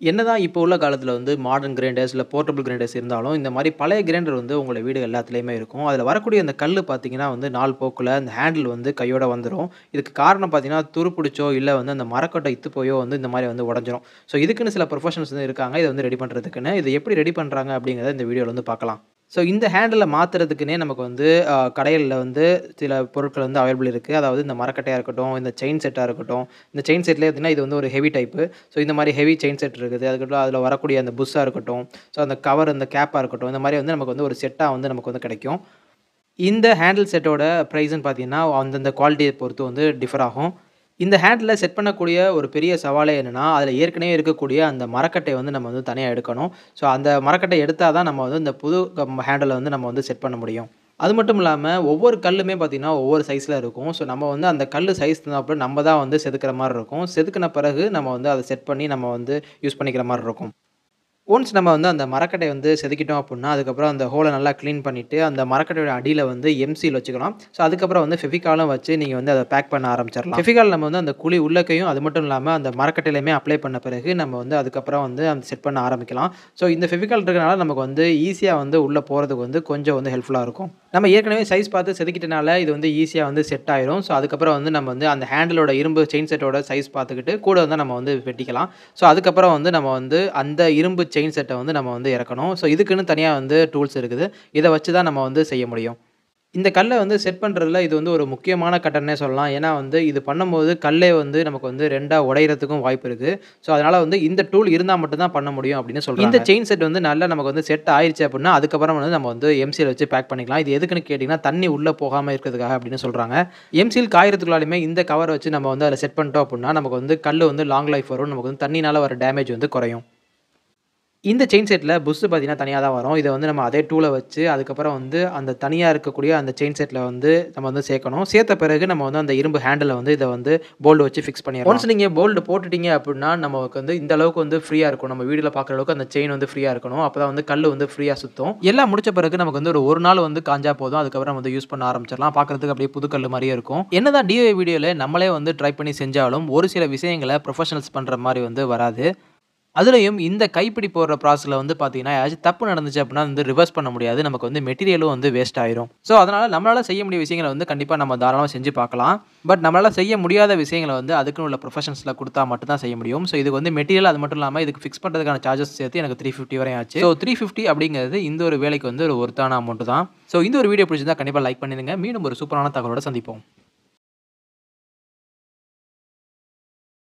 என்னதான் இப்போ உள்ள காலத்தில் வந்து மாடர்ன் கிரைண்டர்ஸ் இல்லை போர்ட்டபிள் கிரைண்டர்ஸ் இருந்தாலும் இந்த மாதிரி பழைய கிரைண்டர் வந்து உங்களோட வீடு எல்லாத்துலேயுமே இருக்கும் அதில் வரக்கூடிய அந்த கல் பார்த்தீங்கன்னா வந்து நாள் போக்கில் அந்த ஹேண்டில் வந்து கையோட வந்துடும் இதுக்கு காரணம் பார்த்தீங்கன்னா துரு பிடிச்சோ இல்லை வந்து அந்த மரக்கட்டை இத்து போயோ வந்து இந்த மாதிரி வந்து உடஞ்சிரும் ஸோ இதுக்குன்னு சில ப்ரொஃபஷனல்ஸ் வந்து இருக்காங்க இதை வந்து ரெடி பண்ணுறதுக்குன்னு இது எப்படி ரெடி பண்ணுறாங்க அப்படிங்கிறத இந்த வீடியோவில் வந்து பார்க்கலாம் ஸோ இந்த ஹேண்டிலை மாற்றுறதுக்குனே நமக்கு வந்து கடைகளில் வந்து சில பொருட்கள் வந்து அவைலபிள் இருக்குது அதாவது இந்த மரக்கட்டையாக இருக்கட்டும் இந்த செயின் செட்டாக இருக்கட்டும் இந்த செயின் செட்லேயே பார்த்தீங்கன்னா இது வந்து ஒரு ஹெவி டைப்பு ஸோ இந்த மாதிரி ஹெவி செயின் செட் இருக்குது அதுக்கப்புறம் அதில் வரக்கூடிய அந்த புஷ்ஷாக இருக்கட்டும் ஸோ அந்த கவர் அந்த கேப்பாக இருக்கட்டும் இந்த மாதிரி வந்து நமக்கு வந்து ஒரு செட்டாக வந்து நமக்கு வந்து கிடைக்கும் இந்த ஹேண்டில் செட்டோட ப்ரைஸ்ன்னு பார்த்தீங்கன்னா அந்தந்த குவாலிட்டியை பொறுத்து வந்து டிஃபர் ஆகும் இந்த ஹேண்டில் செட் பண்ணக்கூடிய ஒரு பெரிய சவாலே என்னென்னா அதில் ஏற்கனவே இருக்கக்கூடிய அந்த மரக்கட்டை வந்து நம்ம வந்து தனியாக எடுக்கணும் ஸோ அந்த மரக்கட்டை எடுத்தால் தான் நம்ம வந்து இந்த புது ஹேண்டிலை வந்து நம்ம வந்து செட் பண்ண முடியும் அது மட்டும் இல்லாமல் ஒவ்வொரு கல்லுமே பார்த்திங்கன்னா ஒவ்வொரு சைஸில் இருக்கும் ஸோ நம்ம வந்து அந்த கல் சைஸ் அப்புறம் நம்ம தான் வந்து செதுக்கிற மாதிரி இருக்கும் செதுக்கின பிறகு நம்ம வந்து அதை செட் பண்ணி நம்ம வந்து யூஸ் பண்ணிக்கிற மாதிரி இருக்கும் ஒன்ஸ் நம்ம வந்து அந்த மரக்கட்டை வந்து செதுக்கிட்டோம் அப்படின்னா அதுக்கப்புறம் அந்த ஹோலை நல்லா க்ளீன் பண்ணிவிட்டு அந்த மரக்கட்டையோட அடியில் வந்து எம்சியில் வச்சுக்கலாம் ஸோ அதுக்கப்புறம் வந்து ஃபெஃபிகாலும் வச்சு நீங்கள் வந்து அதை பேக் பண்ண ஆரம்பிச்சிடலாம் ஃபெஃபிகால் நம்ம வந்து அந்த குழி உள்ளக்கையும் அது மட்டும் இல்லாமல் அந்த மரக்கட்டையிலையுமே அப்ளை பண்ண பிறகு நம்ம வந்து அதுக்கப்புறம் வந்து அந்த செட் பண்ண ஆரம்பிக்கலாம் ஸோ இந்த ஃபெஃபிகால் இருக்கிறனால நமக்கு வந்து ஈஸியாக வந்து உள்ளே போகிறதுக்கு வந்து கொஞ்சம் வந்து ஹெல்ப்ஃபுல்லாக இருக்கும் நம்ம ஏற்கனவே சைஸ் பார்த்து செதுக்கிட்டனால இது வந்து ஈஸியாக வந்து செட் ஆயிரும் ஸோ அதுக்கப்புறம் வந்து நம்ம வந்து அந்த ஹேண்டிலோட இரும்பு செயின் செட்டோட சைஸ் பார்த்துக்கிட்டு கூட வந்து நம்ம வந்து வெட்டிக்கலாம் ஸோ அதுக்கப்புறம் வந்து நம்ம வந்து அந்த இரும்பு செயின் செட்டை வந்து நம்ம வந்து இறக்கணும் ஸோ இதுக்குன்னு தனியாக வந்து டூல்ஸ் இருக்குது இதை வச்சு தான் நம்ம வந்து செய்ய முடியும் இந்த கல்லை வந்து செட் பண்ணுறதுல இது வந்து ஒரு முக்கியமான கட்டணே சொல்லலாம் ஏன்னா வந்து இது பண்ணும்போது கல்லே வந்து நமக்கு வந்து ரெண்டாக உடையிறதுக்கும் வாய்ப்பு இருக்குது ஸோ அதனால் வந்து இந்த டூல் இருந்தால் மட்டும்தான் பண்ண முடியும் அப்படின்னு சொல்கிறோம் இந்த செயின் செட் வந்து நல்லா நமக்கு வந்து செட் ஆயிடுச்சு அப்படின்னா அதுக்கப்புறம் வந்து நம்ம வந்து எம்சியில் வச்சு பேக் பண்ணிக்கலாம் இது எதுக்குன்னு கேட்டிங்கன்னா தண்ணி உள்ளே போகாமல் இருக்கிறதுக்காக அப்படின்னு சொல்கிறாங்க எம்சியில் காயறதுக்குள்ளாலுமே இந்த கவரை வச்சு நம்ம வந்து அதில் செட் பண்ணிட்டோம் அப்படின்னா நமக்கு வந்து கல் வந்து லாங் லைஃப் வரும் நமக்கு வந்து தண்ணினால் வர டேமேஜ் வந்து குறையும் இந்த செயின் செட்டில் புஷ்ஷு பார்த்தீங்கன்னா தனியாக தான் வரும் இதை வந்து நம்ம அதே டூலை வச்சு அதுக்கப்புறம் வந்து அந்த தனியாக இருக்கக்கூடிய அந்த செயின் செட்டில் வந்து நம்ம வந்து சேர்க்கணும் சேர்த்த பிறகு நம்ம வந்து அந்த இரும்பு ஹேண்டில் வந்து இதை வந்து போல்டு வச்சு ஃபிக்ஸ் பண்ணிடுறோம் ஒன்ஸ் நீங்கள் போல்டு போட்டுட்டீங்க அப்படின்னா நமக்கு வந்து இந்த அளவுக்கு வந்து ஃப்ரீயாக இருக்கும் நம்ம வீடியோவில் பார்க்குற அளவுக்கு அந்த செயின் வந்து ஃப்ரீயாக இருக்கணும் அப்போ தான் வந்து கல் வந்து ஃப்ரீயாக சுற்றும் எல்லாம் முடிச்ச பிறகு நமக்கு வந்து ஒரு ஒரு நாள் வந்து காஞ்சா போதும் அதுக்கப்புறம் வந்து யூஸ் பண்ண ஆரம்பிச்சிடலாம் பார்க்குறதுக்கு அப்படியே புது கல் மாதிரியே இருக்கும் என்னதான் டிஓ வீடியோவில் நம்மளே வந்து ட்ரை பண்ணி செஞ்சாலும் ஒரு சில விஷயங்களை ப்ரொஃபஷனல்ஸ் பண்ணுற மாதிரி வந்து வராது அதுலேயும் இந்த கைப்பிடி போடுற ப்ராசஸில் வந்து பார்த்தீங்கன்னா ஏதாச்சும் தப்பு நடந்துச்சு அப்படின்னா வந்து ரிவர்ஸ் பண்ண முடியாது நமக்கு வந்து மெட்டீரியலும் வந்து வேஸ்ட் ஆயிரும் ஸோ அதனால் நம்மளால் செய்ய முடிய விஷயங்களை வந்து கண்டிப்பாக நம்ம தாராளமாக செஞ்சு பார்க்கலாம் பட் நம்மளால் செய்ய முடியாத விஷயங்களை வந்து அதுக்குன்னு உள்ள ப்ரொஃபஷன்ஸில் கொடுத்தா மட்டும் தான் செய்ய முடியும் ஸோ இதுக்கு வந்து மெட்டீரியல் அது மட்டும் இல்லாமல் இதுக்கு ஃபிக்ஸ் பண்ணுறதுக்கான சார்ஜஸ் சேர்த்து எனக்கு த்ரீ ஃபிஃப்டி வரையும் ஆச்சு ஸோ த்ரீ ஃபிஃப்டி அப்படிங்கிறது இந்த ஒரு வேலைக்கு வந்து ஒரு ஒருத்தான அமௌண்ட் தான் ஸோ இந்த ஒரு வீடியோ பிடிச்சிருந்தா கண்டிப்பாக லைக் பண்ணிடுங்க மீண்டும் ஒரு சூப்பரான தகவலோட சந்திப்போம்